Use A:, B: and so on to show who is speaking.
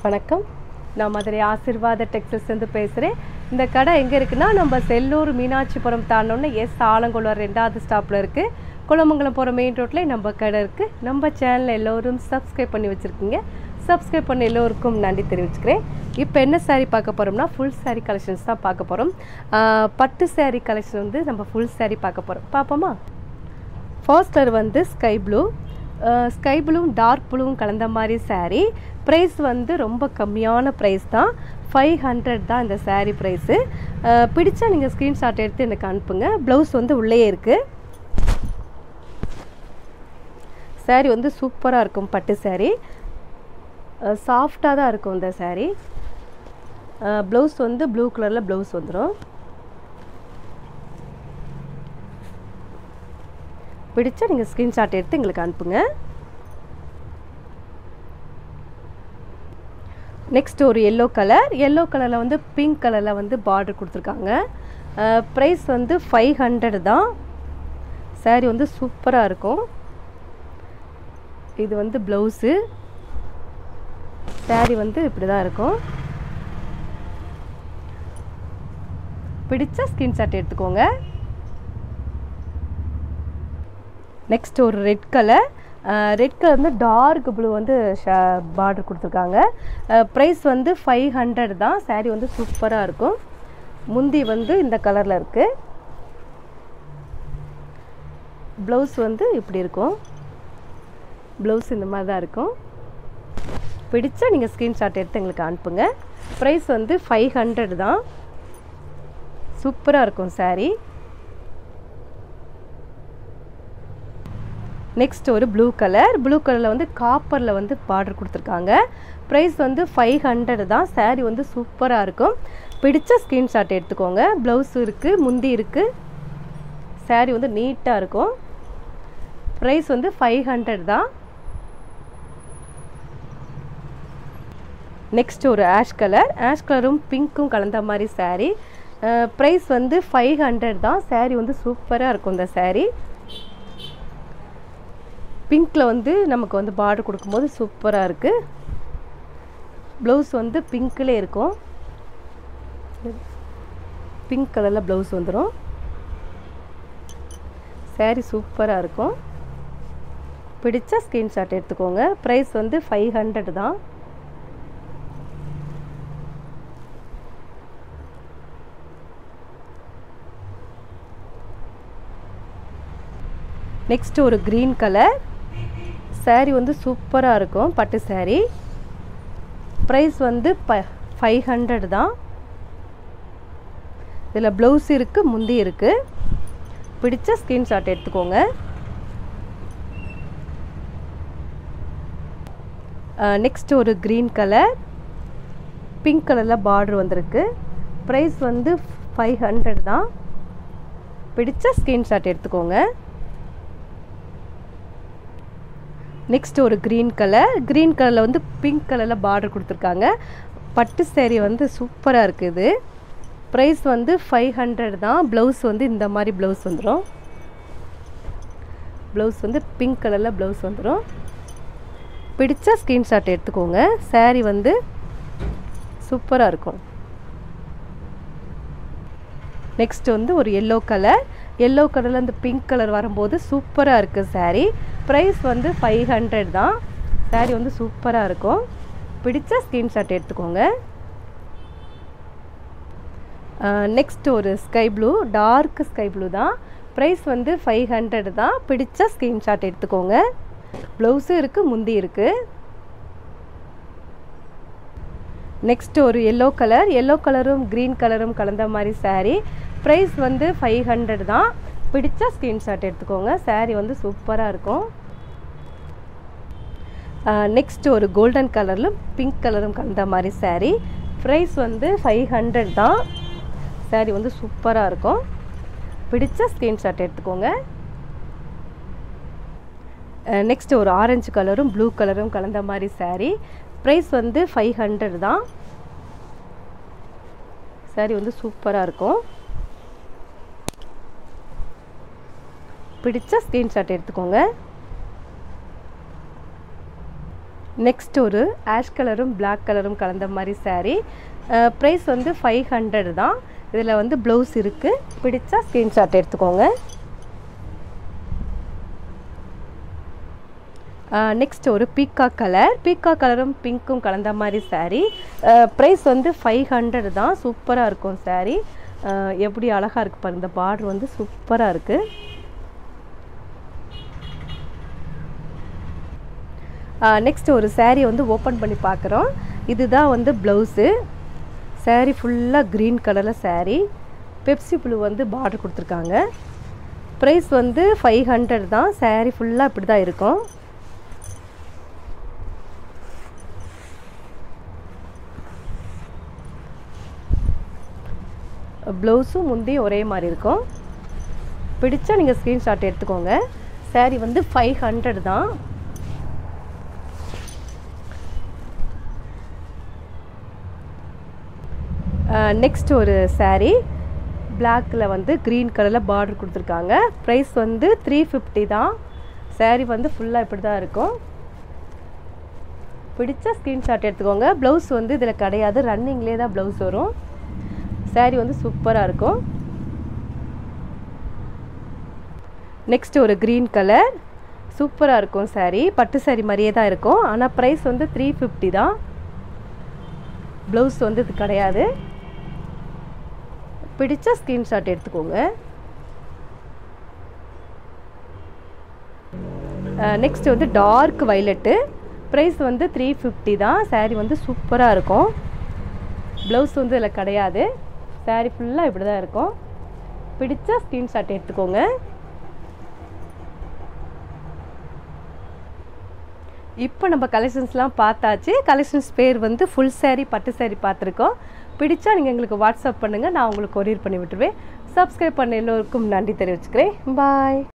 A: வணக்கம் நான் மதுரை ஆசிர்வாத டெக்ஸ்டைல்ஸ்லேருந்து பேசுகிறேன் இந்த கடை எங்கே இருக்குன்னா நம்ம செல்லூர் மீனாட்சிபுரம் தாண்டோன்னு எஸ் ஆலங்குளம் ரெண்டாவது ஸ்டாப்பில் இருக்குது குளமங்கலம் போகிற மெயின் ரோட்டில் நம்ம கடை இருக்குது நம்ம சேனலை எல்லோரும் சப்ஸ்கிரைப் பண்ணி வச்சுருக்கீங்க சப்ஸ்கிரைப் பண்ண எல்லோருக்கும் நன்றி தெரிவிச்சுக்கிறேன் இப்போ என்ன saree பார்க்க போகிறோம்னா ஃபுல் saree கலெக்ஷன்ஸ் தான் பார்க்க போகிறோம் பட்டு saree கலெக்ஷன் வந்து நம்ம ஃபுல் saree பார்க்க போகிறோம் பார்ப்போமா ஃபர்ஸ்ட் கலர் வந்து ஸ்கை ப்ளூ ஸ்கை ப்ளூவும் டார்க் ப்ளூவும் கலந்த மாதிரி saree ப்ரைஸ் வந்து ரொம்ப கம்மியான ப்ரைஸ் தான் ஃபைவ் ஹண்ட்ரட் தான் இந்த saree ப்ரைஸு பிடிச்சா நீங்கள் ஸ்க்ரீன்ஷாட் எடுத்து எனக்கு அனுப்புங்க ப்ளவுஸ் வந்து உள்ளேயே இருக்குது saree வந்து சூப்பராக இருக்கும் பட்டு saree சாஃப்டாக தான் இருக்கும் இந்த saree ப்ளவுஸ் வந்து ப்ளூ கலரில் ப்ளவுஸ் வந்துடும் பிடிச்சா நீங்கள் ஸ்க்ரீன்ஷாட் எடுத்து எங்களுக்கு அனுப்புங்க நெக்ஸ்ட் ஒரு எல்லோ கலர் எல்லோ கலரில் வந்து பிங்க் கலரில் வந்து பார்டர் கொடுத்துருக்காங்க ப்ரைஸ் வந்து ஃபைவ் ஹண்ட்ரட் தான் saree வந்து சூப்பராக இருக்கும் இது வந்து ப்ளவுஸு saree வந்து இப்படி தான் இருக்கும் பிடிச்ச ஸ்க்ரீன்ஷாட் எடுத்துக்கோங்க நெக்ஸ்ட் ஒரு ரெட் கலர் ரெட் கலர் வந்து டார்க் ப்ளூ வந்து பார்டர் கொடுத்துருக்காங்க ப்ரைஸ் வந்து ஃபைவ் ஹண்ட்ரட் தான் saree வந்து சூப்பராக இருக்கும் முந்தி வந்து இந்த கலரில் இருக்குது ப்ளவுஸ் வந்து இப்படி இருக்கும் ப்ளவுஸ் இந்த மாதிரி தான் இருக்கும் பிடிச்சா நீங்கள் ஸ்க்ரீன்ஷாட் எடுத்து எங்களுக்கு அனுப்புங்க ப்ரைஸ் வந்து ஃபைவ் ஹண்ட்ரட் தான் சூப்பராக இருக்கும் saree நெக்ஸ்ட் ஒரு ப்ளூ கலர் ப்ளூ கலரில் வந்து காப்பரில் வந்து பார்டர் கொடுத்துருக்காங்க ப்ரைஸ் வந்து ஃபைவ் ஹண்ட்ரட் தான் saree வந்து சூப்பராக இருக்கும் பிடிச்ச ஸ்க்ரீன்ஷாட் எடுத்துக்கோங்க ப்ளவுஸ் இருக்குது முந்தி இருக்குது saree வந்து நீட்டாக இருக்கும் ப்ரைஸ் வந்து ஃபைவ் ஹண்ட்ரட் தான் நெக்ஸ்ட் ஒரு ஆஷ் கலர் ஆஷ் கலரும் பிங்க்கும் கலந்த மாதிரி saree ப்ரைஸ் வந்து ஃபைவ் ஹண்ட்ரட் தான் saree வந்து சூப்பராக இருக்கும் இந்த saree பிங்க்கில் வந்து நமக்கு வந்து பார்டர் கொடுக்கும்போது சூப்பராக இருக்குது ப்ளவுஸ் வந்து பிங்க்கில் இருக்கும் பிங்க் கலரில் ப்ளவுஸ் வந்துடும் saree சூப்பராக இருக்கும் பிடிச்ச ஸ்க்ரீன்ஷாட் எடுத்துக்கோங்க ப்ரைஸ் வந்து ஃபைவ் ஹண்ட்ரட் தான் நெக்ஸ்ட் ஒரு க்ரீன் கலர் saree வந்து சூப்பராக இருக்கும் பட்டு saree ப்ரைஸ் வந்து ப ஃபைவ் ஹண்ட்ரட் தான் இதில் ப்ளவுஸ் இருக்குது முந்தி இருக்குது பிடிச்ச ஸ்க்ரீன்ஷாட் எடுத்துக்கோங்க நெக்ஸ்ட் ஒரு க்ரீன் கலர் பிங்க் கலரில் பார்டர் வந்திருக்கு ப்ரைஸ் வந்து ஃபைவ் ஹண்ட்ரட் தான் பிடிச்ச ஸ்க்ரீன்ஷாட் எடுத்துக்கோங்க நெக்ஸ்ட் ஒரு க்ரீன் கலர் க்ரீன் கலரில் வந்து பிங்க் கலரில் பார்டர் கொடுத்துருக்காங்க பட்டு சேரீ வந்து சூப்பராக இருக்குது ப்ரைஸ் வந்து ஃபைவ் ஹண்ட்ரட் தான் ப்ளவுஸ் வந்து இந்த மாதிரி ப்ளவுஸ் வந்துடும் ப்ளவுஸ் வந்து பிங்க் கலரில் ப்ளவுஸ் வந்துடும் பிடிச்ச ஸ்க்ரீன்ஷாட் எடுத்துக்கோங்க saree வந்து சூப்பராக இருக்கும் நெக்ஸ்ட் வந்து ஒரு எல்லோ கலர் எல்லோ கலரில் அந்த பிங்க் கலர் வரும்போது சூப்பராக இருக்குது saree ப்ரைஸ் வந்து ஃபைவ் ஹண்ட்ரட் தான் saree வந்து சூப்பராக இருக்கும் பிடிச்ச ஸ்க்ரீன்ஷாட் எடுத்துக்கோங்க நெக்ஸ்ட் ஒரு sky blue dark sky blue தான் ப்ரைஸ் வந்து ஃபைவ் ஹண்ட்ரட் தான் பிடிச்ச ஸ்க்ரீன்ஷாட் எடுத்துக்கோங்க ப்ளவுஸும் இருக்குது முந்தி இருக்குது நெக்ஸ்ட் ஒரு எல்லோ கலர் எல்லோ கலரும் க்ரீன் கலரும் கலந்த மாதிரி saree ப்ரைஸ் வந்து ஃபைவ் ஹண்ட்ரட் தான் பிடிச்ச ஸ்க்ரீன்ஷாட் எடுத்துக்கோங்க saree வந்து சூப்பராக இருக்கும் நெக்ஸ்ட் ஒரு கோல்டன் கலரிலும் பிங்க் கலரும் கலந்த மாதிரி saree ப்ரைஸ் வந்து ஃபைவ் ஹண்ட்ரட் தான் saree வந்து சூப்பராக இருக்கும் பிடிச்ச ஸ்க்ரீன்ஷாட் எடுத்துக்கோங்க நெக்ஸ்ட் ஒரு ஆரஞ்சு கலரும் ப்ளூ கலரும் கலந்த மாதிரி saree ப்ரைஸ் வந்து ஃபைவ் ஹண்ட்ரட் தான் saree வந்து சூப்பராக இருக்கும் பிடிச்ச ஸ்க்ரீன்ஷாட் எடுத்துக்கோங்க நெக்ஸ்ட் ஒரு ஆஷ் கலரும் Black கலரும் கலந்த மாதிரி saree ப்ரைஸ் வந்து ஃபைவ் ஹண்ட்ரட் தான் இதில் வந்து ப்ளவுஸ் இருக்குது பிடிச்சா ஸ்க்ரீன்ஷாட் எடுத்துக்கோங்க நெக்ஸ்ட் ஒரு பீக்கா கலர் பீக்கா கலரும் பிங்க்கும் கலந்த மாதிரி saree ப்ரைஸ் வந்து ஃபைவ் ஹண்ட்ரட் தான் சூப்பராக இருக்கும் saree அஹ் எப்படி அழகாக இருக்குது பாருங்க இந்த பார்டர் வந்து சூப்பராக இருக்குது நெக்ஸ்ட் ஒரு saree வந்து ஓப்பன் பண்ணி பார்க்குறோம் இதுதான் வந்து ப்ளவுஸு saree ஃபுல்லாக க்ரீன் கலரில் saree பெப்சி ப்ளூ வந்து பார்டர் கொடுத்துருக்காங்க ப்ரைஸ் வந்து ஃபைவ் ஹண்ட்ரட் தான் saree ஃபுல்லாக இப்படி தான் இருக்கும் ப்ளவுஸும் முந்தையும் ஒரே மாதிரி இருக்கும் பிடிச்சா நீங்கள் ஸ்க்ரீன்ஷாட் எடுத்துக்கோங்க saree வந்து ஃபைவ் ஹண்ட்ரட் தான் நெக்ஸ்ட் ஒரு saree பிளாக்கில் வந்து க்ரீன் கலரில் பார்டர் கொடுத்துருக்காங்க ப்ரைஸ் வந்து த்ரீ ஃபிஃப்டி தான் saree வந்து ஃபுல்லாக இப்படி தான் இருக்கும் பிடிச்ச ஸ்க்ரீன்ஷாட் எடுத்துக்கோங்க ப்ளவுஸ் வந்து இதில் கிடையாது ரன்னிங்லேயே தான் ப்ளவுஸ் வரும் saree வந்து சூப்பராக இருக்கும் நெக்ஸ்ட் ஒரு க்ரீன் கலர் சூப்பராக இருக்கும் saree பட்டு saree மாதிரியே தான் இருக்கும் ஆனால் ப்ரைஸ் வந்து த்ரீ ஃபிஃப்டி தான் ப்ளவுஸ் வந்து இது கிடையாது பிடிச்ச ஸ்க்ரீன்ஷாட் எடுத்துக்கோங்க நெக்ஸ்ட் வந்து டார்க் வைலட்டு ப்ரைஸ் வந்து த்ரீ ஃபிஃப்டி தான் saree வந்து சூப்பராக இருக்கும் ப்ளவுஸ் வந்து இதில் கிடையாது saree ஃபுல்லாக இப்படி தான் இருக்கும் பிடிச்ச ஸ்க்ரீன்ஷாட் எடுத்துக்கோங்க இப்போ நம்ம கலெக்ஷன்ஸ்லாம் பார்த்தாச்சு கலெக்ஷன்ஸ் பேர் வந்து ஃபுல் saree பட்டு saree பார்த்துருக்கோம் பிடிச்சா நீங்கள் எங்களுக்கு வாட்ஸ்அப் பண்ணுங்கள் நான் உங்களுக்கு கொரியர் பண்ணி விட்டுருவேன் சப்ஸ்கிரைப் பண்ண எல்லோருக்கும் நன்றி தெரிவிச்சுக்கிறேன் பாய்